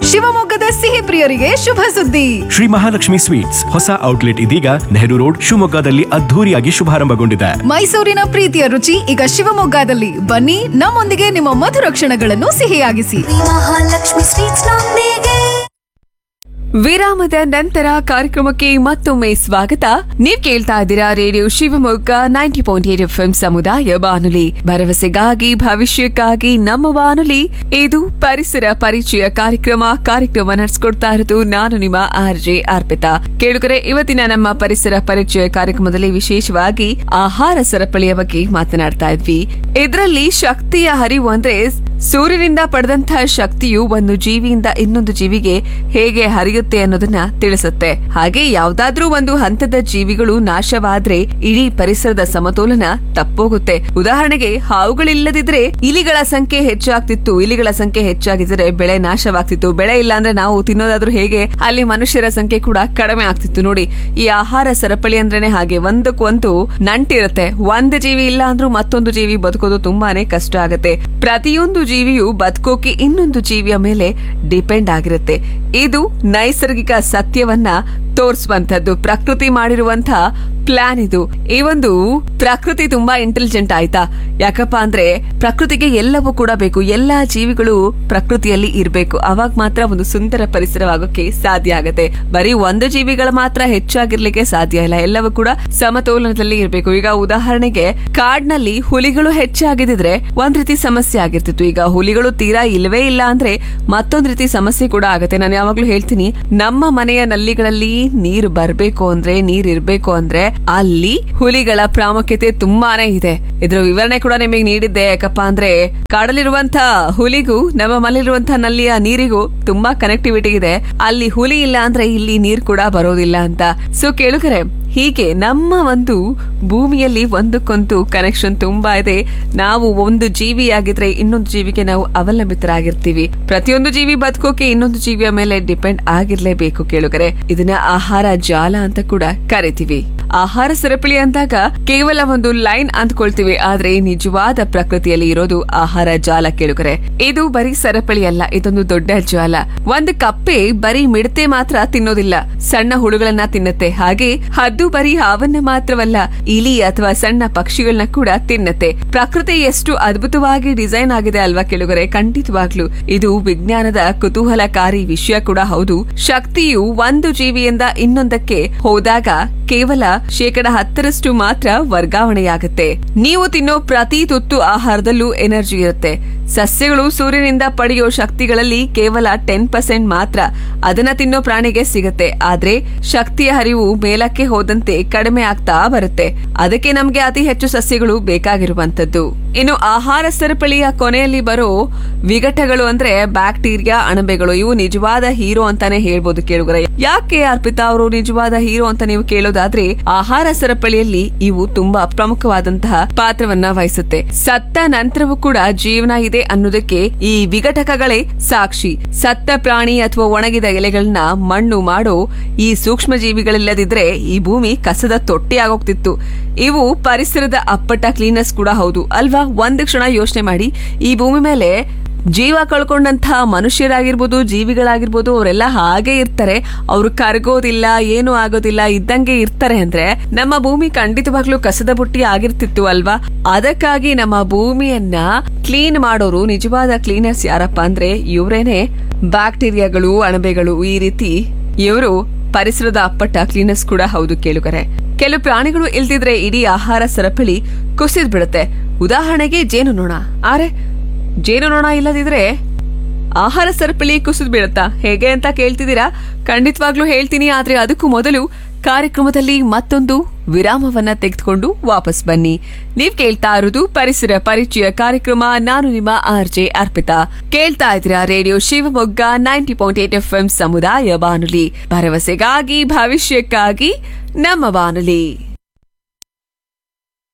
ಶಿವಮೊಗ್ಗದ ಸಿಹಿ ಪ್ರಿಯರಿಗೆ ಶುಭ ಸುದ್ದಿ ಶ್ರೀ ಮಹಾಲಕ್ಷ್ಮಿ ಸ್ವೀಟ್ಸ್ ಹೊಸ ಔಟ್ಲೆಟ್ ಇದೀಗ ನೆಹರು ರೋಡ್ ಶಿವಮೊಗ್ಗದಲ್ಲಿ ಅದ್ಧೂರಿಯಾಗಿ ಶುಭಾರಂಭಗೊಂಡಿದೆ ಮೈಸೂರಿನ ಪ್ರೀತಿಯ ರುಚಿ ಈಗ ಶಿವಮೊಗ್ಗದಲ್ಲಿ ಬನ್ನಿ ನಮ್ಮೊಂದಿಗೆ ನಿಮ್ಮ ಮಧುರ ಕ್ಷಣಗಳನ್ನು ಸಿಹಿಯಾಗಿಸಿ ಮಹಾಲಕ್ಷ್ಮಿ ಸ್ವೀಟ್ಸ್ ನೊಂದಿಗೆ ವಿರಾಮದ ನಂತರ ಕಾರ್ಯಕ್ರಮಕ್ಕೆ ಮತ್ತೊಮ್ಮೆ ಸ್ವಾಗತ ನೀವ್ ಕೇಳ್ತಾ ಇದ್ದೀರಾ radio Shivamogga ninety point eight F ಸಮುದಾಯ ಬಾನುಲಿ ಭರವಸೆಗಾಗಿ ಭವಿಷ್ಯಕ್ಕಾಗಿ ನಮ್ಮ ಬಾನುಲಿ ಇದು ಪರಿಸರ ಪರಿಚಯ ಕಾರ್ಯಕ್ರಮ ಕಾರ್ಯಕ್ರಮ ನಡೆಸ್ಕೊಡ್ತಾ ಇರೋದು ನಾನು ನಿಮ್ಮ ಆರ್ ಜೆ ಅರ್ಪಿತಾ ಕೇಳುಗರೆ ಇವತ್ತಿನ ನಮ್ಮ ಪರಿಸರ ಪರಿಚಯ ಕಾರ್ಯಕ್ರಮದಲ್ಲಿ ವಿಶೇಷವಾಗಿ ಆಹಾರ ಸರಪಳಿಯ ಬಗ್ಗೆ ಮಾತನಾಡ್ತಾ ಇದ್ವಿ ಇದರಲ್ಲಿ ಶಕ್ತಿಯ ಹರಿವು ಅಂದ್ರೆ ಸೂರ್ಯನಿಂದ ಪಡೆದಂತಹ ಶಕ್ತಿಯು ಒಂದು ಜೀವಿಯಿಂದ ಇನ್ನೊಂದು ಜೀವಿಗೆ ಹೇಗೆ ಹರಿಯುತ್ತೆ ಅನ್ನೋದನ್ನ ತಿಳಿಸುತ್ತೆ ಹಾಗೆ ಯಾವ್ದಾದ್ರೂ ಒಂದು ಹಂತದ ಜೀವಿಗಳು ನಾಶವಾದ್ರೆ ಇಡೀ ಪರಿಸರದ ಸಮತೋಲನ ತಪ್ಪೋಗುತ್ತೆ ಉದಾಹರಣೆಗೆ ಹಾವುಗಳಿಲ್ಲದಿದ್ರೆ ಇಲಿಗಳ ಸಂಖ್ಯೆ ಹೆಚ್ಚಾಗ್ತಿತ್ತು ಇಲಿಗಳ ಸಂಖ್ಯೆ ಹೆಚ್ಚಾಗಿದ್ರೆ ಬೆಳೆ ನಾಶವಾಗ್ತಿತ್ತು ಬೆಳೆ ಇಲ್ಲ ಅಂದ್ರೆ ನಾವು ತಿನ್ನೋದಾದ್ರೂ ಹೇಗೆ ಅಲ್ಲಿ ಮನುಷ್ಯರ ಸಂಖ್ಯೆ ಕೂಡ ಕಡಿಮೆ ಆಗ್ತಿತ್ತು ನೋಡಿ ಈ ಆಹಾರ ಸರಪಳಿ ಅಂದ್ರೇನೆ ಹಾಗೆ ಒಂದಕ್ಕೊಂದು ನಂಟಿರುತ್ತೆ ಒಂದು ಜೀವಿ ಇಲ್ಲ ಅಂದ್ರೂ ಮತ್ತೊಂದು ಜೀವಿ ಬದುಕೋದು ತುಂಬಾನೇ ಕಷ್ಟ ಆಗುತ್ತೆ ಪ್ರತಿಯೊಂದು ಜೀವಿಯು ಬದುಕೋಕೆ ಇನ್ನೊಂದು ಜೀವಿಯ ಮೇಲೆ ಡಿಪೆಂಡ್ ಆಗಿರುತ್ತೆ ಇದು ನೈಸರ್ಗಿಕ ಸತ್ಯವನ್ನ ತೋರಿಸುವಂತದ್ದು ಪ್ರಕೃತಿ ಮಾಡಿರುವಂತ ಪ್ಲಾನ್ ಇದು ಈ ಒಂದು ಪ್ರಕೃತಿ ತುಂಬಾ ಇಂಟೆಲಿಜೆಂಟ್ ಆಯ್ತಾ ಯಾಕಪ್ಪ ಅಂದ್ರೆ ಪ್ರಕೃತಿಗೆ ಎಲ್ಲವೂ ಕೂಡ ಬೇಕು ಎಲ್ಲಾ ಜೀವಿಗಳು ಪ್ರಕೃತಿಯಲ್ಲಿ ಇರಬೇಕು ಅವಾಗ ಮಾತ್ರ ಒಂದು ಸುಂದರ ಪರಿಸರವಾಗೋಕೆ ಸಾಧ್ಯ ಆಗತ್ತೆ ಬರೀ ಒಂದು ಜೀವಿಗಳ ಮಾತ್ರ ಹೆಚ್ಚಾಗಿರ್ಲಿಕ್ಕೆ ಸಾಧ್ಯ ಇಲ್ಲ ಎಲ್ಲವೂ ಕೂಡ ಸಮತೋಲನದಲ್ಲಿ ಇರಬೇಕು ಈಗ ಉದಾಹರಣೆಗೆ ಕಾಡ್ನಲ್ಲಿ ಹುಲಿಗಳು ಹೆಚ್ಚಾಗಿದ್ರೆ ಒಂದ್ ರೀತಿ ಸಮಸ್ಯೆ ಆಗಿರ್ತಿತ್ತು ಈಗ ಹುಲಿಗಳು ತೀರಾ ಇಲ್ವೇ ಇಲ್ಲ ಅಂದ್ರೆ ಮತ್ತೊಂದ್ ರೀತಿ ಸಮಸ್ಯೆ ಕೂಡ ಆಗತ್ತೆ ನಾನು ಯಾವಾಗ್ಲೂ ಹೇಳ್ತೀನಿ ನಮ್ಮ ಮನೆಯ ನಲ್ಲಿಗಳಲ್ಲಿ ನೀರು ಬರ್ಬೇಕು ಅಂದ್ರೆ ನೀರ್ ಇರ್ಬೇಕು ಅಂದ್ರೆ ಅಲ್ಲಿ ಹುಲಿಗಳ ಪ್ರಾಮುಖ್ಯತೆ ತುಂಬಾನೇ ಇದೆ ಇದ್ರ ವಿವರಣೆ ಕೂಡ ನಿಮಗೆ ನೀಡಿದ್ದೆ ಯಾಕಪ್ಪ ಅಂದ್ರೆ ಕಾಡಲ್ಲಿರುವಂತ ಹುಲಿಗೂ ನಮ್ಮ ಮನೆಯಲ್ಲಿರುವಂತ ನಲ್ಲಿಯ ನೀರಿಗೂ ತುಂಬಾ ಕನೆಕ್ಟಿವಿಟಿ ಇದೆ ಅಲ್ಲಿ ಹುಲಿ ಇಲ್ಲ ಅಂದ್ರೆ ಇಲ್ಲಿ ನೀರ್ ಕೂಡ ಬರೋದಿಲ್ಲ ಅಂತ ಸೊ ಕೇಳುಗರೆ ಹೀಗೆ ನಮ್ಮ ಒಂದು ಭೂಮಿಯಲ್ಲಿ ಒಂದಕ್ಕೊಂದು ಕನೆಕ್ಷನ್ ತುಂಬಾ ಇದೆ ನಾವು ಒಂದು ಜೀವಿಯಾಗಿದ್ರೆ ಇನ್ನೊಂದು ಜೀವಿಗೆ ನಾವು ಅವಲಂಬಿತರಾಗಿರ್ತೀವಿ ಪ್ರತಿಯೊಂದು ಜೀವಿ ಬದುಕೋಕೆ ಇನ್ನೊಂದು ಜೀವಿಯ ಮೇಲೆ ಡಿಪೆಂಡ್ ಆಗಿರ್ಲೇಬೇಕು ಕೇಳುಗರೆ ಇದನ್ನ ಆಹಾರ ಜಾಲ ಅಂತ ಕೂಡ ಕರಿತೀವಿ ಆಹಾರ ಸರಪಳಿ ಅಂದಾಗ ಕೇವಲ ಒಂದು ಲೈನ್ ಅಂದ್ಕೊಳ್ತೀವಿ ಆದ್ರೆ ನಿಜವಾದ ಪ್ರಕೃತಿಯಲ್ಲಿ ಇರೋದು ಆಹಾರ ಜಾಲ ಕೇಳುಗರೆ ಇದು ಬರೀ ಸರಪಳಿ ಅಲ್ಲ ಇದೊಂದು ದೊಡ್ಡ ಜಾಲ ಒಂದು ಕಪ್ಪೆ ಬರೀ ಮಿಡತೆ ಮಾತ್ರ ತಿನ್ನೋದಿಲ್ಲ ಸಣ್ಣ ಹುಳುಗಳನ್ನ ತಿನ್ನತ್ತೆ ಹಾಗೆ ಹದ್ದು ಬರೀ ಹಾವನ್ನ ಮಾತ್ರವಲ್ಲ ಇಲಿ ಅಥವಾ ಸಣ್ಣ ಪಕ್ಷಿಗಳನ್ನ ಕೂಡ ತಿನ್ನತ್ತೆ ಪ್ರಕೃತಿ ಎಷ್ಟು ಅದ್ಭುತವಾಗಿ ಡಿಸೈನ್ ಆಗಿದೆ ಅಲ್ವಾ ಕೇಳುಗರೆ ಖಂಡಿತವಾಗ್ಲು ಇದು ವಿಜ್ಞಾನದ ಕುತೂಹಲಕಾರಿ ವಿಷಯ ಕೂಡ ಹೌದು ಶಕ್ತಿಯು ಒಂದು ಜೀವಿಯಿಂದ ಇನ್ನೊಂದಕ್ಕೆ ಹೋದಾಗ ಕೇವಲ ಶೇಕಡ ಹತ್ತರಷ್ಟು ಮಾತ್ರ ವರ್ಗಾವಣೆಯಾಗುತ್ತೆ ನೀವು ತಿನ್ನೋ ಪ್ರತಿ ತುತ್ತು ಆಹಾರದಲ್ಲೂ ಎನರ್ಜಿ ಇರುತ್ತೆ ಸಸ್ಯಗಳು ಸೂರ್ಯನಿಂದ ಪಡೆಯೋ ಶಕ್ತಿಗಳಲ್ಲಿ ಕೇವಲ ಟೆನ್ ಪರ್ಸೆಂಟ್ ಮಾತ್ರ ಅದನ್ನ ತಿನ್ನೋ ಪ್ರಾಣಿಗೆ ಸಿಗುತ್ತೆ ಆದ್ರೆ ಶಕ್ತಿಯ ಹರಿವು ಮೇಲಕ್ಕೆ ಹೋದಂತೆ ಕಡಿಮೆ ಆಗ್ತಾ ಬರುತ್ತೆ ಅದಕ್ಕೆ ನಮ್ಗೆ ಅತಿ ಹೆಚ್ಚು ಸಸ್ಯಗಳು ಬೇಕಾಗಿರುವಂತದ್ದು ಇನ್ನು ಆಹಾರ ಸರಪಳಿಯ ಕೊನೆಯಲ್ಲಿ ಬರೋ ವಿಘಟಗಳು ಅಂದ್ರೆ ಬ್ಯಾಕ್ಟೀರಿಯಾ ಅಣಬೆಗಳು ಇವು ನಿಜವಾದ ಹೀರೋ ಅಂತಾನೆ ಹೇಳ್ಬೋದು ಕೇಳುಗರೆ ಯಾಕೆ ಅರ್ಪಿತಾ ಅವರು ನಿಜವಾದ ಹೀರೋ ಅಂತ ನೀವು ಕೇಳೋದಾದ್ರೆ ಆಹಾರ ಸರಪಳಿಯಲ್ಲಿ ಇವು ತುಂಬಾ ಪ್ರಮುಖವಾದಂತಹ ಪಾತ್ರವನ್ನ ವಹಿಸುತ್ತೆ ಸತ್ತ ನಂತರವೂ ಕೂಡ ಜೀವನ ಇದೆ ಅನ್ನೋದಕ್ಕೆ ಈ ವಿಘಟಕಗಳೇ ಸಾಕ್ಷಿ ಸತ್ತ ಪ್ರಾಣಿ ಅಥವಾ ಒಣಗಿದ ಎಲೆಗಳನ್ನ ಮಣ್ಣು ಮಾಡೋ ಈ ಸೂಕ್ಷ್ಮ ಜೀವಿಗಳಿಲ್ಲದಿದ್ರೆ ಈ ಭೂಮಿ ಕಸದ ತೊಟ್ಟಿ ಆಗೋಗ್ತಿತ್ತು ಇವು ಪರಿಸರದ ಅಪ್ಪಟ ಕ್ಲೀನರ್ಸ್ ಕೂಡ ಹೌದು ಅಲ್ವಾ ಒಂದು ಕ್ಷಣ ಯೋಚನೆ ಮಾಡಿ ಈ ಭೂಮಿ ಮೇಲೆ ಜೀವ ಕಳ್ಕೊಂಡಂತಹ ಮನುಷ್ಯರಾಗಿರ್ಬೋದು ಜೀವಿಗಳಾಗಿರ್ಬೋದು ಅವರೆಲ್ಲ ಹಾಗೆ ಇರ್ತಾರೆ ಅವ್ರು ಕರಗೋದಿಲ್ಲ ಏನು ಆಗೋದಿಲ್ಲ ಇದ್ದಂಗೆ ಇರ್ತಾರೆ ಅಂದ್ರೆ ನಮ್ಮ ಭೂಮಿ ಖಂಡಿತವಾಗ್ಲೂ ಕಸದ ಬುಟ್ಟಿ ಆಗಿರ್ತಿತ್ತು ಅಲ್ವಾ ಅದಕ್ಕಾಗಿ ನಮ್ಮ ಭೂಮಿಯನ್ನ ಕ್ಲೀನ್ ಮಾಡೋರು ನಿಜವಾದ ಕ್ಲೀನರ್ಸ್ ಯಾರಪ್ಪ ಅಂದ್ರೆ ಇವರೇನೆ ಬ್ಯಾಕ್ಟೀರಿಯಾಗಳು ಅಣಬೆಗಳು ಈ ರೀತಿ ಇವರು ಪರಿಸರದ ಅಪ್ಪಟ ಕ್ಲೀನರ್ಸ್ ಕೂಡ ಹೌದು ಕೇಳುಗರೆ ಕೆಲವು ಪ್ರಾಣಿಗಳು ಇಲ್ದಿದ್ರೆ ಇಡೀ ಆಹಾರ ಸರಪಳಿ ಕುಸಿದ್ ಬಿಡುತ್ತೆ ಉದಾಹರಣೆಗೆ ಜೇನುನೊಣ ಆರೆ ಜೇನುನೊಣ ಇಲ್ಲದಿದ್ರೆ ಆಹಾರ ಸರಪಳಿ ಕುಸಿದ್ ಬೀಳುತ್ತಾ ಹೇಗೆ ಅಂತ ಕೇಳ್ತಿದ್ದೀರಾ ಖಂಡಿತವಾಗ್ಲೂ ಹೇಳ್ತೀನಿ ಆದ್ರೆ ಅದಕ್ಕೂ ಮೊದಲು ಕಾರ್ಯಕ್ರಮದಲ್ಲಿ ಮತ್ತೊಂದು ವಿರಾಮವನ್ನ ತೆಗೆದುಕೊಂಡು ವಾಪಸ್ ಬನ್ನಿ ನೀವ್ ಕೇಳ್ತಾ ಇರೋದು ಪರಿಸರ ಪರಿಚಯ ಕಾರ್ಯಕ್ರಮ ನಾನು ನಿಮ್ಮ ಆರ್ ಜೆ ಅರ್ಪಿತಾ ಕೇಳ್ತಾ ಇದ್ದೀರಾ radio Shivamogga ninety point eight F ಸಮುದಾಯ ಬಾನುಲಿ ಭರವಸೆಗಾಗಿ ಭವಿಷ್ಯಕ್ಕಾಗಿ ನಮ್ಮ ಬಾನುಲಿ